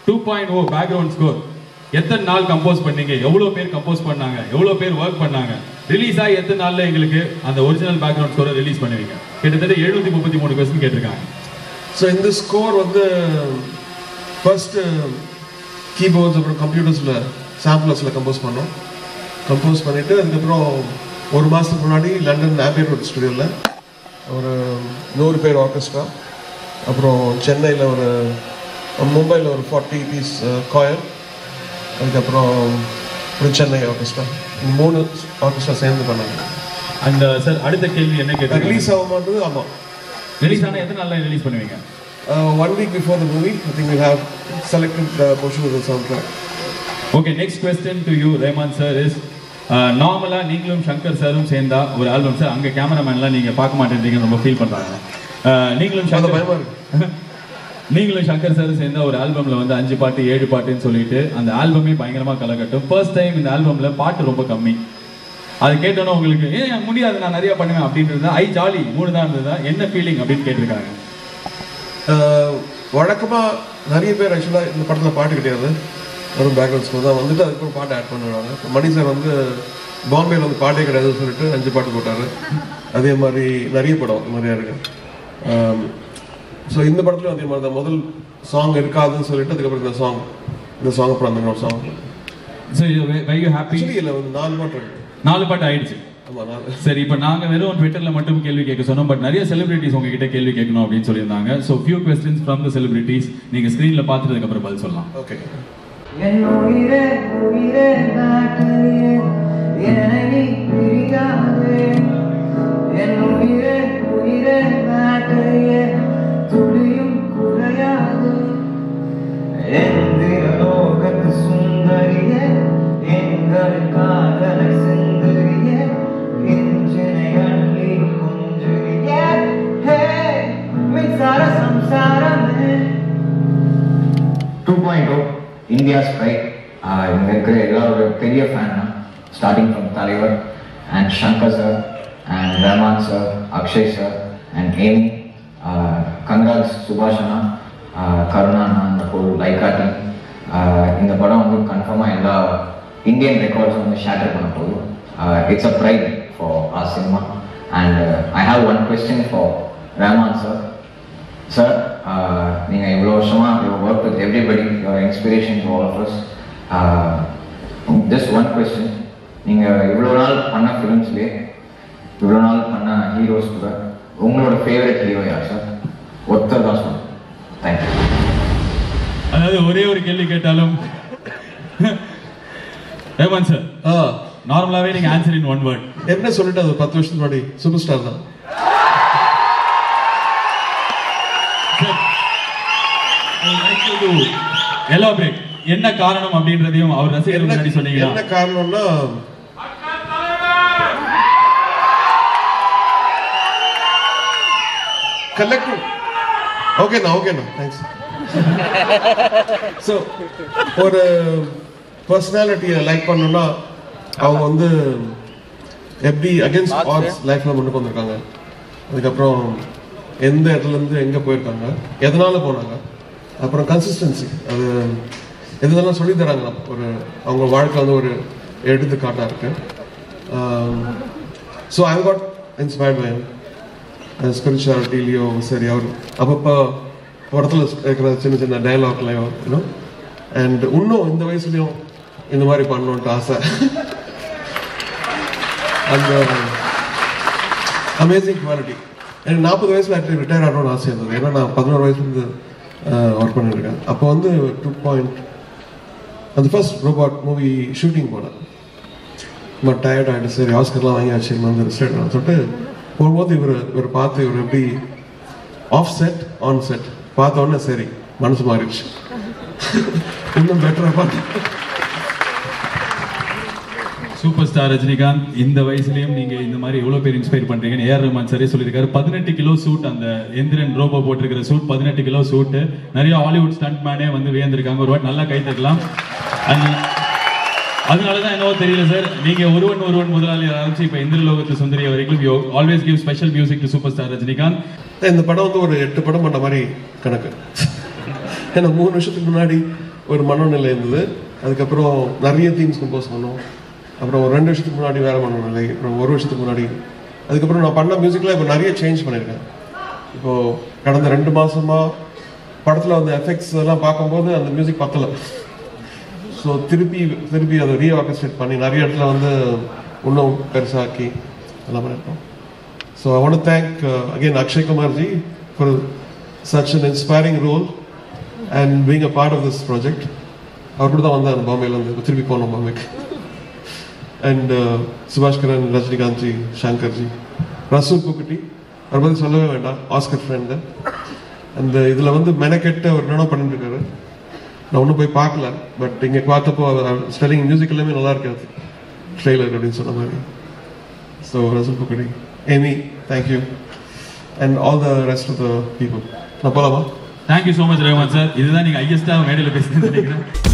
Two point O background score எத்தனை நாள் compose பண்ணீங்க எவ்வளோ பேர் கம்போஸ் பண்ணாங்க எவ்வளோ பேர் ஒர்க் பண்ணாங்க ரிலீஸ் ஆகி எத்தனை நாள்ல எங்களுக்கு அந்த ஒரிஜினல் பேக்ரவுண்ட் ஸ்கோரை ரிலீஸ் பண்ணுவீங்க கிட்டத்தட்ட எழுநூத்தி முப்பத்தி மூணு கொஸ்டின் கேட்டிருக்காங்க ஸோ இந்த ஸ்கோர் வந்து ஃபர்ஸ்ட்டு கீபோர்ட்ஸ் அப்புறம் கம்ப்யூட்டர்ஸில் சாம்பிளர்ஸில் கம்போஸ் பண்ணோம் கம்போஸ் பண்ணிவிட்டு அதுக்கப்புறம் ஒரு மாதத்துக்கு முன்னாடி லண்டன் ஆபியர் ரோட் ஸ்டுடியோவில் ஒரு நூறு பேர் ஆர்கெஸ்ட்ரா அப்புறம் சென்னையில் ஒரு மும்பையில் ஒரு ஃபார்ட்டி பீஸ் காயர் அதுக்கப்புறம் ஒரு சென்னை ஆர்கெஸ்ட்ரா இந்த மூணு ஆர்கெஸ்ட்ரா சேர்ந்து பண்ணாங்க அந்த சார் அடுத்த கேள்வி என்ன கேட்டிருக்காங்க ரிலீஸ் ஆக மாட்டேது ஆமாம் ரிலீஸ் ஆனா எத்தனை நாள்ல ரிலீஸ் பண்ணுவீங்க Uh, one week before the movie, I think we have selected the portion of the soundtrack. Okay next question to you Rahman sir is நார்மலாக நீங்களும் சங்கர் சாரும் சேர்ந்தா ஒரு ஆல்பம் சார் அங்கே கேமராமேன்லாம் நீங்கள் பார்க்க மாட்டேன்றீங்கன்னு ரொம்ப ஃபீல் பண்ணுறாங்க நீங்களும் அந்த சங்கர் பயமா இருக்கு நீங்களும் சங்கர் சாரும் சேர்ந்தா ஒரு ஆல்பம்ல வந்து அஞ்சு பாட்டு ஏழு பாட்டுன்னு சொல்லிட்டு அந்த ஆல்பமே பயங்கரமா கலக்கட்டும் ஃபர்ஸ்ட் டைம் இந்த ஆல்பம்ல பாட்டு ரொம்ப கம்மி அது கேட்டோன்னே உங்களுக்கு ஏன் முடியாது நான் நிறைய பண்ணுவேன் அப்படின்றது ஐ ஜாலி மூணு தான் இருந்ததா என்ன ஃபீலிங் அப்படின்னு கேட்டிருக்காங்க Uh, வழக்கமா நிறைய பேர் ஆக்சுவலாக இந்த படத்தில் பாட்டு கிடையாது வெறும் பேக்ரவுண்ட் ஸ்கோர் தான் வந்துட்டு அதுக்கப்புறம் பாட்டு ஆட் பண்ணுவாங்க இப்ப மணி சார் வந்து பாம்பேல வந்து பாட்டே கிடையாதுன்னு சொல்லிட்டு அஞ்சு பாட்டு போட்டாரு அதே மாதிரி நிறைய படம் நிறையா இருக்கு ஸோ இந்த படத்துலையும் அதே மாதிரி தான் முதல் சாங் இருக்காதுன்னு சொல்லிட்டு அதுக்கப்புறம் இந்த சாங் இந்த சாங் அப்புறம் அந்த song so why you happy actually இல்லை வந்து நாலு பாட்டு இருக்கு நாலு பாட்டு ஆயிடுச்சு ஆமாம் நாலு சரி இப்போ நாங்க வெறும் ட்விட்டர்ல மட்டும் கேள்வி கேட்க சொன்னோம் பட் நிறைய செலிபிரிட்டிஸ் உங்ககிட்ட கேள்வி கேட்கணும் அப்படின்னு சொல்லியிருந்தாங்க so few questions from the celebrities நீங்க ஸ்க்ரீன்ல பார்த்துட்டதுக்கு அப்புறம் பதில் சொல்லலாம் ஓகே என் உயிரே உயிரே நாட்டையே என்னை நீ பிரியாதே என் உயிரே உயிரே நாட்டையே துளியும் குறையாது எந்திர லோகத்து சுந்தரியே எங்கள் காதலை சிந்தரியே இன்றினை அள்ளி குஞ்சுரியே ஹே மின்சார சம்சாரமே 2.0 இந்தியாஸ் ரைட் இங்கே இருக்கிற எல்லாரோட பெரிய ஃபேன் ஸ்டார்டிங் ஃப்ரம் தலைவர் and Shankar sir and Rahman sir Akshay sir and Amy கங்கால்ஸ் சுபாஷனா கருணாண்ணா இந்த ஹோல் லைக்கா டீம் இந்த படம் வந்து கன்ஃபார்மாக எல்லா இந்தியன் ரெக்கார்ட்ஸும் வந்து ஷேட்டர் பண்ண போதும் it's a pride for our cinema and I have one question for Rahman sir sir நீங்கள் இவ்வளோ வருஷமாக you work with everybody your inspiration to all of us just one question நீங்கள் இவ்வளோ நாள் பண்ண ஃபிலிம்ஸ்லேயே இவ்வளோ நாள் பண்ண ஹீரோஸ் கூட உங்களோட ஃபேவரட் ஹீரோ யார் சார் ஒருத்தர் தான் சொல்லுங்கள் தேங்க்யூ அதாவது ஒரே ஒரு கேள்வி கேட்டாலும் ரேமான் சார் ஆ நார்மலாவே நீங்க ஆன்சர் இன் ஒன் வேர்ட் என்ன சொல்லிட்டு அது பத்து வருஷத்துக்கு முன்னாடி சூப்பர் ஸ்டார் தான் எலாபரேட் என்ன காரணம் அப்படின்றதையும் அவர் ரசிகர் என்ன முன்னாடி சொன்னீங்கன்னா என்ன காரணம்னா கலெக்டர் ஓகேண்ணா ஓகேண்ணா தேங்க்ஸ் ஸோ ஒரு பர்சனாலிட்டியை லைக் பண்ணணும்னா அவங்க வந்து எப்படி அகேன்ஸ்ட் ஆர்ஸ் லைஃப்ல முன்னுக்கு வந்திருக்காங்க அதுக்கப்புறம் எந்த இடத்துல இருந்து எங்க போயிருக்காங்க எதனால போனாங்க அப்புறம் கன்சிஸ்டன்சி அது எதுதெல்லாம் சொல்லி தராங்க ஒரு அவங்க வாழ்க்கை வந்து ஒரு எடுத்துக்காட்டா இருக்கு so I got inspired by ஸ்பிரிச்சுவாலிட்டிலையும் சரி அவர் அப்பப்போ படத்தில் இருக்கிற சின்ன சின்ன டயலாக்லையும் யூனோ அண்ட் இன்னும் இந்த வயசுலையும் இந்த மாதிரி பண்ணணுன்ட்டு ஆசை அந்த அமேசிங் குவாலிட்டி எனக்கு நாற்பது வயசுல ஆக்சுவலி ரிட்டையர் ஆகணும்னு ஆசை இருந்தது ஏன்னா நான் பதினோரு வயசுலேருந்து ஒர்க் பண்ணியிருக்கேன் அப்போ வந்து டூ பாயிண்ட் அந்த ஃபர்ஸ்ட் ரோபாட் மூவி ஷூட்டிங் போனேன் ரொம்ப டயர்ட் ஆகிட்டு சரி ஆஸ்கர்லாம் வாங்கியாச்சு இனிமே வந்து ரெஸ்ட் எடுக்கணும்னு சொல்லிட்டு போகும்போது இவர் இவர் பார்த்து இவர் எப்படி ஆஃப் செட் ஆன் செட் பார்த்த உடனே சரி மனசு மாறிடுச்சு இன்னும் பெட்டராக பார்த்து சூப்பர் ஸ்டார் ரஜினிகாந்த் இந்த வயசுலயும் நீங்க இந்த மாதிரி எவ்வளவு பேர் இன்ஸ்பயர் பண்றீங்கன்னு ஏஆர் ரஹ்மான் சரே சொல்லியிருக்காரு பதினெட்டு கிலோ சூட் அந்த எந்திரன் ரோபோ போட்டிருக்கிற சூட் பதினெட்டு கிலோ சூட் நிறைய ஹாலிவுட் ஸ்டண்ட் மேனே வந்து வியந்திருக்காங்க ஒரு வாட்டி நல்லா கை தட்டலாம் And அதனாலதான் என்னவோ தெரியல சார் நீங்க ஒருவன் ஒருவன் முதலாளி ஆரம்பிச்சு இப்ப இந்திர லோகத்து சுந்தரி வரைக்கும் you always give special music to super star Rajinikanth இந்த படம் வந்து ஒரு எட்டு படம் பண்ண மாதிரி கணக்கு ஏன்னா மூணு வருஷத்துக்கு முன்னாடி ஒரு மனநிலை இருந்தது அதுக்கப்புறம் நிறைய தீம்ஸ் கம்போஸ் பண்ணோம் அப்புறம் ஒரு ரெண்டு வருஷத்துக்கு முன்னாடி வேற மனநிலை அப்புறம் ஒரு வருஷத்துக்கு முன்னாடி அதுக்கப்புறம் நான் பண்ண மியூசிக்கில் இப்போ நிறைய சேஞ்ச் பண்ணியிருக்கேன் இப்போ கடந்த ரெண்டு மாசமா படத்தில் அந்த எஃபெக்ட்ஸ் எல்லாம் பார்க்கும்போது அந்த மியூசிக் பத்தலை ஸோ திருப்பி திருப்பி அதை ரீ ஆர்கஸ்ட்ரேட் பண்ணி நிறைய இடத்துல வந்து இன்னும் பெருசாக்கி எல்லாம் பண்ணியிருக்கோம் so I want thank again Akshay குமார்ஜி for such an inspiring role and being a part of this project அவர் கூட தான் வந்தார் பாம்பேலேருந்து இப்போ திருப்பி போனோம் பாம்பேக்கு அண்ட் சுபாஷ்கரன் ரஜினிகாந்த் ஜி ஷங்கர் ஜி ரசூல் புக்குட்டி அவரை பற்றி சொல்லவே வேண்டாம் ஆஸ்கர் ஃப்ரெண்டு அந்த இதில் வந்து மெனக்கெட்டு அவர் என்னென்ன பண்ணிட்டு இருக்காரு நான் ஒன்றும் போய் பார்க்கல பட் இங்கே பார்த்தப்போ ஸ்டெல்லிங் மியூசிக் எல்லாமே நல்லா இருக்காது ட்ரெய்லர் அப்படின்னு சொன்ன மாதிரி so Resul Pookutty Amy thank you and all the rest of the people நான் போலாமா thank you so much Rahman sir இதுதான் நீங்க ஹையஸ்டா மேடையில் பேசுறது நினைக்கிறேன்